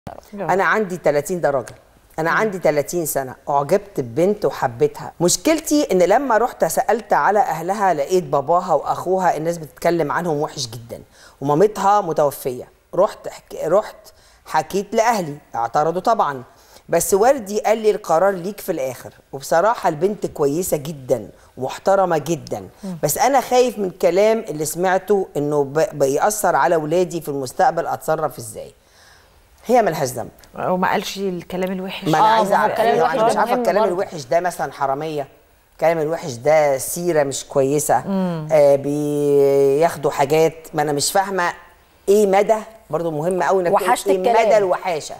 انا عندي 30 درجه انا عندي 30 سنه اعجبت ببنت وحبيتها مشكلتي ان لما رحت سالت على اهلها لقيت باباها واخوها الناس بتتكلم عنهم وحش جدا ومامتها متوفيه رحت حك... رحت حكيت لاهلي اعترضوا طبعا بس والدي قال لي القرار ليك في الاخر وبصراحه البنت كويسه جدا ومحترمه جدا بس انا خايف من الكلام اللي سمعته انه ب... بيأثر على ولادي في المستقبل اتصرف ازاي هي ملهاش ذنب وما قالش الكلام الوحش ما انا آه، عايزه ما هو اعرف الكلام يعني الوحش مش عارفه مهم الكلام برضه. الوحش ده مثلا حراميه الكلام الوحش ده سيره مش كويسه آه بياخدوا حاجات ما انا مش فاهمه ايه مدى برضو مهم قوي انك تقول وحشة ايه الكلام. مدى الوحاشه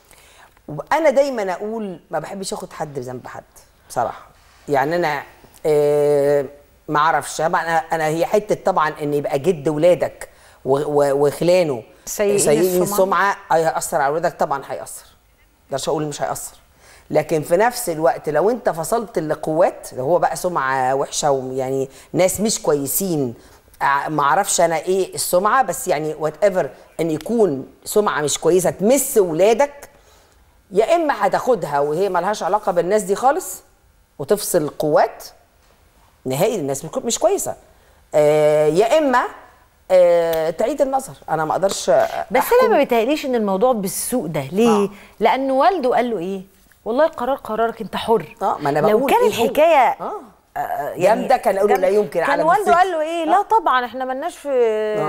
وانا دايما اقول ما بحبش اخد حد بذنب حد بصراحه يعني انا آه ما اعرفش طبعا انا انا هي حته طبعا ان يبقى جد ولادك و- و- وخلانه سيئين سيئين السمعة. السمعه هيأثر على ولادك طبعا هيأثر مش هقول مش هيأثر لكن في نفس الوقت لو انت فصلت القوات لو هو بقى سمعه وحشه ويعني ناس مش كويسين ع- ما اعرفش انا ايه السمعه بس يعني وات ايفر ان يكون سمعه مش كويسه تمس ولادك يا اما هتاخدها وهي ملهاش علاقه بالناس دي خالص وتفصل القوات نهائي الناس مش- مش كويسه آه يا اما آه تعيد النظر انا ما اقدرش بس انا ما بيتهيأليش ان الموضوع بالسوء ده ليه آه. لان والده قال له ايه والله القرار قرارك انت حر اه ما انا لو بقول كان إيه هو؟ الحكايه اه آه، جامدة كان يقولوا لا يمكن كان على والده بصيت. قال له ايه لا طبعا احنا ملناش في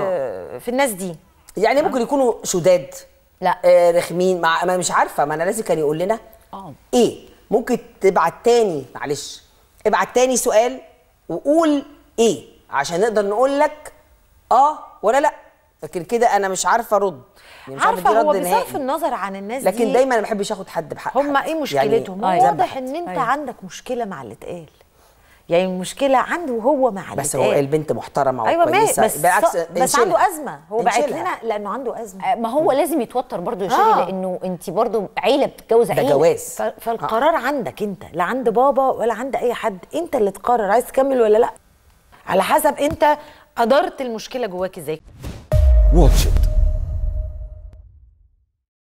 في الناس دي يعني ممكن يكونوا شداد لا. آه رخمين مع ما مش عارفه ما انا لازم كان يقول لنا اه. ايه ممكن تبعت تاني معلش ابعت تاني سؤال وقول ايه عشان نقدر نقول لك اه ولا لا لكن كده انا مش عارفه ارد يعني مش عارفه أدي هو رد بصرف نهائي. النظر عن الناس لكن دي دايما ما بحبش اخد حد بحق هم حد. ايه مشكلتهم يعني هو ذنب واضح حد. ان انت أيوة. عندك مشكله مع اللي اتقال يعني المشكله عنده هو مع اللي بس هو اتقال البنت محترمه ايوه ماشي وكويسه بس بالعكس بس انشلها. عنده ازمه هو بعت انشلها. لنا لانه عنده ازمه آه، ما هو لازم يتوتر برضه يا شيري آه. لانه انت برضه عيله بتتجوز ده عيله جواز ف- فالقرار عندك انت لا عند بابا ولا عند اي حد انت اللي تقرر عايز تكمل ولا لا على حسب انت ادرت المشكله جواك ازاي واتش إت